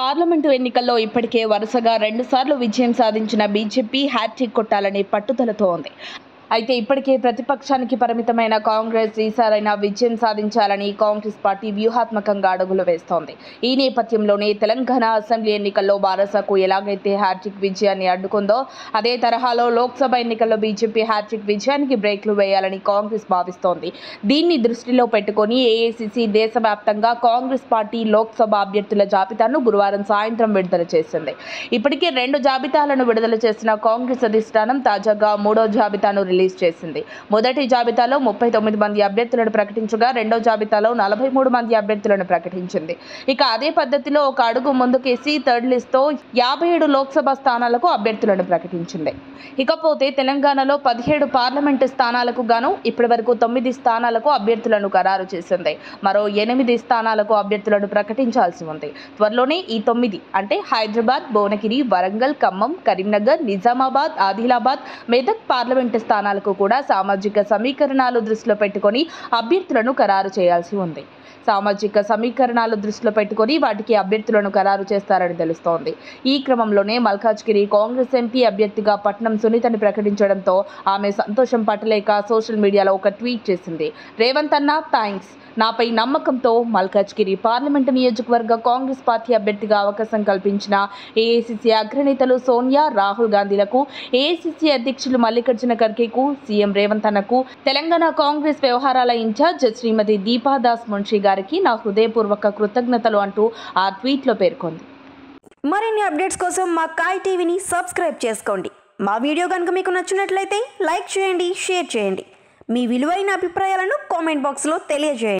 parliament ఎన్నికల్లో ఇప్పటికే వరుసగా రెండుసార్లు విజయం సాధించిన బీజేపీ హ్యాట్రిక్ కొట్టాలనే పట్టుదలతో ఉంది అయితే ఇప్పటికే ప్రతిపక్షానికి పరిమితమైన కాంగ్రెస్ ఈసారైనా విజయం సాధించాలని కాంగ్రెస్ పార్టీ వ్యూహాత్మకంగా అడుగులు వేస్తోంది ఈ నేపథ్యంలోనే తెలంగాణ అసెంబ్లీ ఎన్నికల్లో బారసకు ఎలాగైతే హ్యాట్రిక్ విజయాన్ని అడ్డుకుందో అదే తరహాలో లోక్సభ ఎన్నికల్లో బీజేపీ హ్యాట్రిక్ విజయానికి బ్రేక్లు వేయాలని కాంగ్రెస్ భావిస్తోంది దీన్ని దృష్టిలో పెట్టుకొని ఏఐసిసి దేశవ్యాప్తంగా కాంగ్రెస్ పార్టీ లోక్సభ అభ్యర్థుల జాబితాను గురువారం సాయంత్రం విడుదల చేసింది ఇప్పటికే రెండు జాబితాలను విడుదల చేసిన కాంగ్రెస్ అధిష్టానం తాజాగా మూడో జాబితాను రిలీజ్ చేసింది మొదటి జాబితాలో ముప్పై తొమ్మిది మంది అభ్యర్థులను ప్రకటించగా రెండో జాబితాలో నలభై మూడు మంది అభ్యర్థులను ప్రకటించింది ఇక అదే పద్ధతిలో ఒక అడుగు ముందుకేసి థర్డ్ లిస్ట్తో యాభై ఏడు లోక్సభ స్థానాలకు అభ్యర్థులను ప్రకటించింది ఇకపోతే తెలంగాణలో పదిహేడు పార్లమెంటు స్థానాలకు గాను ఇప్పటివరకు తొమ్మిది స్థానాలకు అభ్యర్థులను ఖరారు చేసింది మరో ఎనిమిది స్థానాలకు అభ్యర్థులను ప్రకటించాల్సి ఉంది త్వరలోనే ఈ తొమ్మిది అంటే హైదరాబాద్ భువనగిరి వరంగల్ ఖమ్మం కరీంనగర్ నిజామాబాద్ ఆదిలాబాద్ మెదక్ పార్లమెంటు స్థానాలకు కూడా సామాజిక సమీకరణాలు దృష్టిలో పెట్టుకొని అభ్యర్థులను ఖరారు చేయాల్సి ఉంది సామాజిక సమీకరణాలు దృష్టిలో పెట్టుకొని వాటికి అభ్యర్థులను ఖరారు చేస్తారని తెలుస్తోంది ఈ క్రమంలోనే మల్కాజ్గిరి కాంగ్రెస్ ఎంపీ అభ్యర్థిగా పట్నం సునీతని ప్రకటించడంతో ఆమె సంతోషం పట్టలేక సోషల్ మీడియాలో ఒక ట్వీట్ చేసింది రేవంత్ అన్న థ్యాంక్స్ నాపై నమ్మకంతో మల్కాజ్గిరి పార్లమెంటు నియోజకవర్గ కాంగ్రెస్ పార్టీ అభ్యర్థిగా అవకాశం కల్పించిన ఏఐసిసి అగ్రనేతలు సోనియా రాహుల్ గాంధీలకు ఏఐసిసి అధ్యక్షులు మల్లికార్జున ఖర్గేకు సీఎం రేవంత్ అన్నకు తెలంగాణ కాంగ్రెస్ వ్యవహారాల ఇన్ఛార్జ్ శ్రీమతి దీపాదాస్ మున్షి గారికి నా హృదయపూర్వక కృతజ్ఞతలు అంటూ ఆ ట్వీట్లో పేర్కొంది మరిన్ని అప్డేట్స్ కోసం మా కాయ్ టీవీని సబ్స్క్రైబ్ చేసుకోండి మా వీడియో కనుక మీకు నచ్చినట్లయితే లైక్ చేయండి షేర్ చేయండి మీ విలువైన అభిప్రాయాలను కామెంట్ బాక్స్లో తెలియజేయండి